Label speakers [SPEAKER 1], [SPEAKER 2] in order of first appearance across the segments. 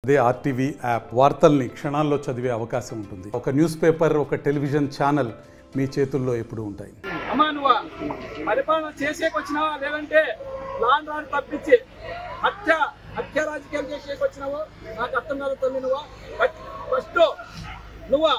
[SPEAKER 1] అదే RTV app వార్తల్ని క్షణాల్లో చదివే అవకాశం ఉంటుంది ఒక న్యూస్ పేపర్ ఒక టెలివిజన్ ఛానల్ మీ చేతుల్లో ఎప్పుడూ ఉంటాయి
[SPEAKER 2] అమ్మా నువ్వు పరిపాలన చేసేకి వచ్చినావా లేదంటే లాండ్ రాని తప్పించి హత్య హత్య రాజకీయాలు చేసేకి వచ్చినావు నాకు అర్థం కలుగుతుంది నువ్వు ఫస్ట్ నువ్వు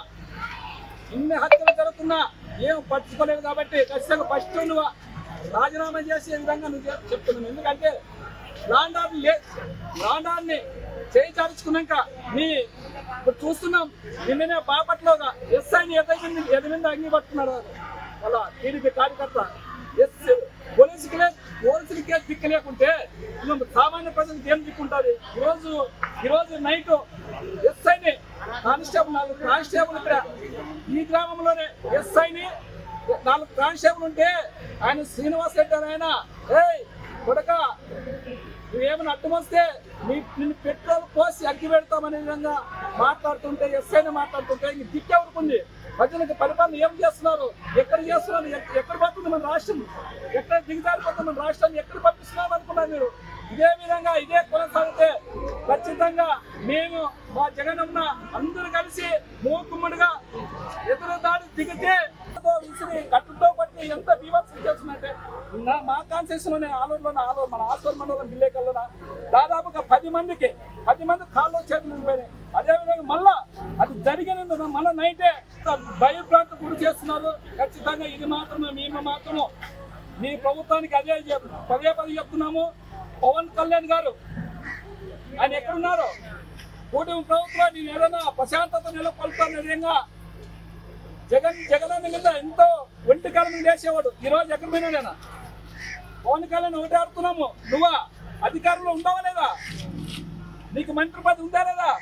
[SPEAKER 2] ఇన్ని హత్యలు జరుగుతున్నా ఏం పట్టించుకోలేదు కాబట్టి ఖచ్చితంగా ఫస్ట్ నువ్వు రాజీనామా చేసే విధంగా నువ్వు చెప్- చెప్తున్నాను ఎందుకంటే లాండాన్ని లే లాండాన్ని చేయి చార్చుకున్నాక నీ ఇప్పుడు చూస్తున్నాం నిన్ననే బాపట్లో ఎస్ఐని ఎదగింది ఎదిమింది అంగి పట్టుకున్నాడు వాళ్ళ టీడీపీ కార్యకర్త ఎస్ పోలీసుకి పోలీసులకి కేసు దిక్కలేకుంటే ఇంకా సామాన్య ప్రజలకు ఏం దిక్కుంటుంది ఈరోజు ఈరోజు నైట్ ఎస్ఐని కానిస్టేబుల్ నాలుగు కానిస్టేబుల్ ఇక్కడ ఈ గ్రామంలోనే ఎస్ఐని నాలుగు కానిస్టేబుల్ ఉంటే ఆయన శ్రీనివాస్ రెడ్డి అని ఆయన ఏయ్ కొడక నువ్వేమైనా అడ్డం వస్తే నీ నిన్ను పెట్రోల్ పోసి అగ్గి పెడతామనే విధంగా మాట్లాడుతుంటే ఎస్ఐని మాట్లాడుతుంటే ఇంక దిక్కెవరుకుంది ప్రజలకు పరిపాలన ఏం చేస్తున్నారు ఎక్కడ చేస్తున్నారు ఎక్- ఎక్కడ పోతుంది మన రాష్ట్రం ఎక్కడ దిగజారిపోతుంది మన రాష్ట్రాన్ని ఎక్కడ పంపిస్తున్నాం అనుకున్నారు మీరు ఇదే విధంగా ఇదే కొనసాగితే ఖచ్చితంగా మేము మా జగనన్న అందరూ కలిసి మూకుమ్మడిగా ఎదురు దాడి దిగితే తో విసిరి కట్టుతో పట్టి ఎంత బీభత్సం చేస్తున్నట్టే నా మా కాన్సెషన్ ఆలూరులో ఆలూరు మన ఆసూరు మండలం విలేకల్లో దాదాపుగా పది మందికి పది మంది కాళ్ళు చేతులు ఉండిపోయినాయి అదేవిధంగా మళ్ళా అది జరిగినందున మళ్ళా నైటే భయప్రాంతం గురి చేస్తున్నారు ఖచ్చితంగా ఇది మాత్రమే మేము మాత్రము మీ ప్రభుత్వానికి అదే చెప్- పదే పదే చెప్తున్నాము పవన్ కళ్యాణ్ గారు ఆయన ఎక్కడున్నారు కూటమి ప్రభుత్వాన్ని ఏదైనా ప్రశాంతత నెలకొల్పుతున్న విధంగా జగన్ జగనన్న మీద ఎంతో ఒంటి కాలం లేచేవాడు ఈ రోజు ఎక్కడ పోయినాడేనా పవన్ కళ్యాణ్ ఒకటే ఆడుతున్నాము నువ్వా అధికారంలో ఉండవా లేదా నీకు మంత్రి పదవి ఉందా లేదా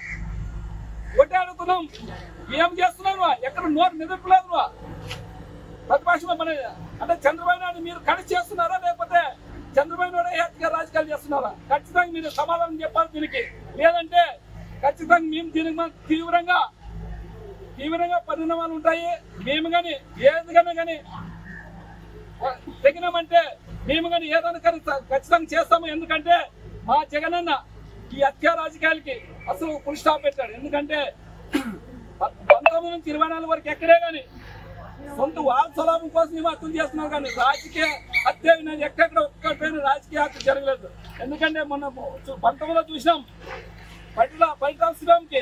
[SPEAKER 2] ఒకటే అడుగుతున్నాం ఏం చేస్తున్నావు నువ్వు? ఎక్కడ నోరు నిదపలేదు నువ్వు ప్రతిపక్షంలో మన అంటే చంద్రబాబు నాయుడు మీరు కలిసి చేస్తున్నారా లేకపోతే చంద్రబాబు నాయుడు హెచ్గా రాజకీయాలు చేస్తున్నారా ఖచ్చితంగా మీరు సమాధానం చెప్పాలి దీనికి లేదంటే ఖచ్చితంగా మేము దీనికి మనం తీవ్రంగా తీవ్రంగా పరిణామాలు ఉంటాయి మేము కానీ ఏదిగానే కానీ తగినామంటే మేము కానీ ఏదైనా కానీ ఖచ్చితంగా చేస్తాము ఎందుకంటే మా జగనన్న ఈ హత్య రాజకీయాలకి అసలు ఫుల్ స్టాప్ పెట్టాడు ఎందుకంటే ప- పంతొమ్మిది నుంచి ఇరవై నాలుగు వరకు ఎక్కడే కానీ సొంత వాళ్ళ స్వలాభం కోసం మేము అర్థం చేస్తున్నారు కానీ రాజకీయ హత్య అనేది ఎక్కడెక్కడ ఒక్కటైనా రాజకీయ హత్య జరగలేదు ఎందుకంటే మొన్న చూ- పంతొమ్మిదిలో చూసినాం పట్ల పైటాల శ్రీరామ్కి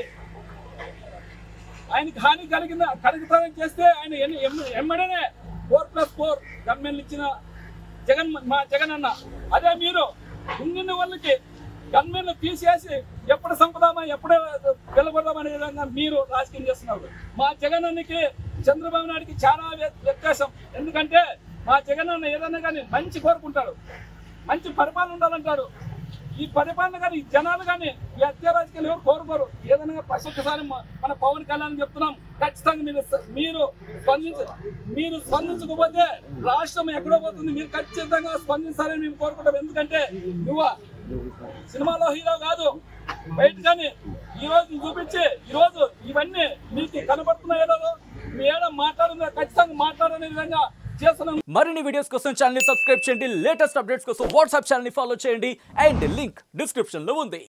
[SPEAKER 2] ఆయనకి హాని కలిగిన కలుగుతానని చేస్తే ఆయన ఎన్ని- ఎమ్మ- ఎమ్మడనే ఫోర్ ప్లస్ ఫోర్ గవర్నమెంట్ ఇచ్చిన జగన్ మా జగన్ అన్న అదే మీరు ఉన్నిన్న వాళ్ళకి గవర్నమెంట్ తీసేసి ఎప్పుడు సంపదామా ఎప్పుడే వెలువడదాం అనే విధంగా మీరు రాజకీయం చేస్తున్నారు మా జగన్ అన్నకి చంద్రబాబు నాయుడికి చాలా వ్య- వ్యత్యాసం ఎందుకంటే మా జగన్ అన్న ఏదైనా కానీ మంచి కోరుకుంటాడు మంచి పరిపాలన ఉండాలంటాడు ఈ పరిపాలన కానీ ఈ జనాలు కానీ ఈ హత్య రాజకీయాలు ఎవరు కోరుకోరు ఏదైనా ఫస్ట్ ఒకసారి మ- మన పవన్ కళ్యాణ్ చెప్తున్నాం ఖచ్చితంగా మీరు స- మీరు స్పందించ మీరు స్పందించకపోతే రాష్ట్రం ఎక్కడో పోతుంది మీరు ఖచ్చితంగా స్పందించాలని మేము కోరుకుంటాం ఎందుకంటే నువ్వు సినిమాలో హీరో కాదు బయట కానీ ఈ రోజు చూపించి ఈ రోజు ఇవన్నీ మీకు కనబడుతున్నాయి ఏదో మీ ఏదో మాట్లాడుతున్నా ఖచ్చితంగా మాట్లాడనే విధంగా చేస్తున్నాం
[SPEAKER 3] మరిన్ని వీడియోస్ కోసం ఛానల్ సబ్స్క్రైబ్ చేయండి లేటెస్ట్ అప్డేట్స్ కోసం వాట్సాప్ ఛానల్ ఫాలో చేయండి అండ్ లింక్ డిస్క్రిప్షన్ లో ఉంది